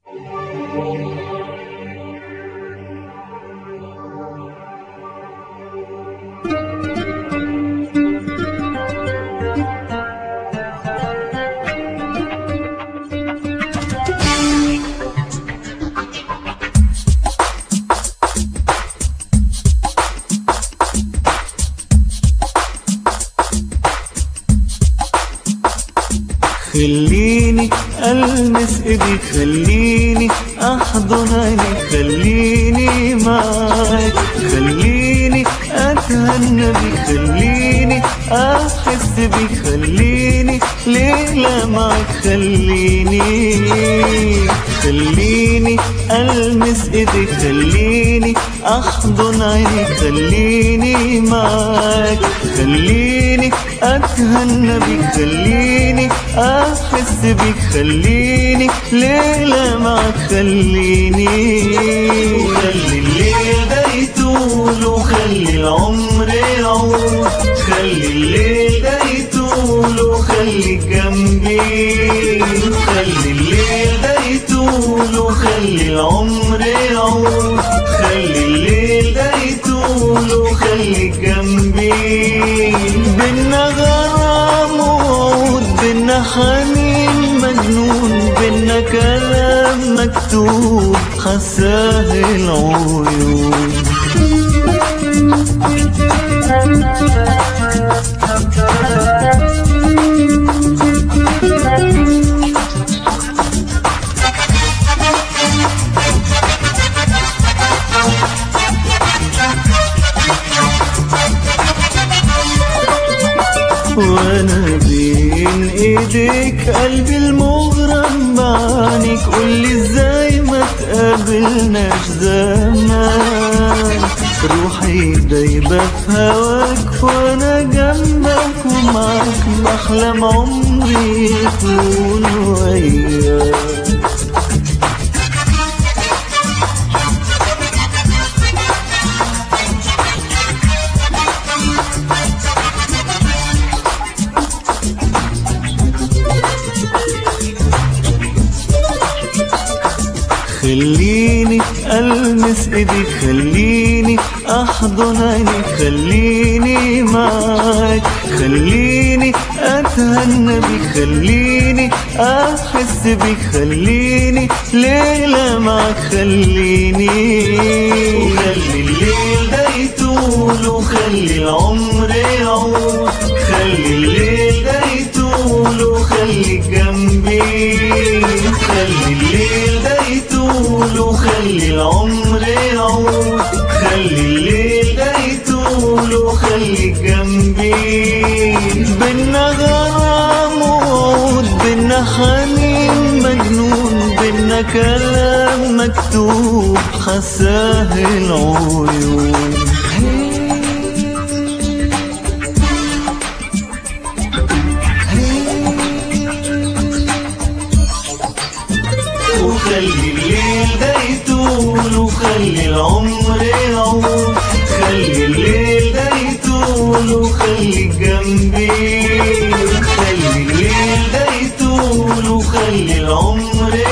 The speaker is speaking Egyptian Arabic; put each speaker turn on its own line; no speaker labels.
خليني ألمس إيديك خليني أحضن عينيك خليني معاك خليني أتهنى بيك خليني أحس بيك خليني ليلة معاك خليني خليني ألمس إيديك خليني أحضن عينيك خليني معاك خليني أتهنى بيك خليني أحس بيك خليني ليلة معاك خليني خلي الليل ده يطول وخلي العمر يعود خلي الليل ده يطول وخلي جنبي خلي الليل ده يطول وخلي العمر يعود خلي الليل ده يطول وخلي جنبي بينا غرام وعود بينا حنين مجنون بينا كلام مكتوب حساه العيون وانا بين ايديك قلبي المغرم بعينيك قولي ازاي ما تقابلناش زمان روحي دايبة في هواك وانا جنبك ومعاك بحلم عمري يكون وياك خليني ألمس إيديك خليني أحضن عينيك خليني معاك خليني أتهنى بيك خليني أحس بيك خليني ليلة معاك خليني خلي الليل ده يطول وخلي العمر يعود خلي الليل ده يطول وخلي جنبي خلي الليل ده يطول وخلي العمر يعود خلي الليل ده يطول وخلي جنبي بينا غرام وعود بينا حنين مجنون بينا كلام مكتوب حساه العيون وخلي الليل ده يطول وخلي العمر يعود خلي الليل ده يطول وخلي جنبي خلي الليل ده يطول وخلي العمر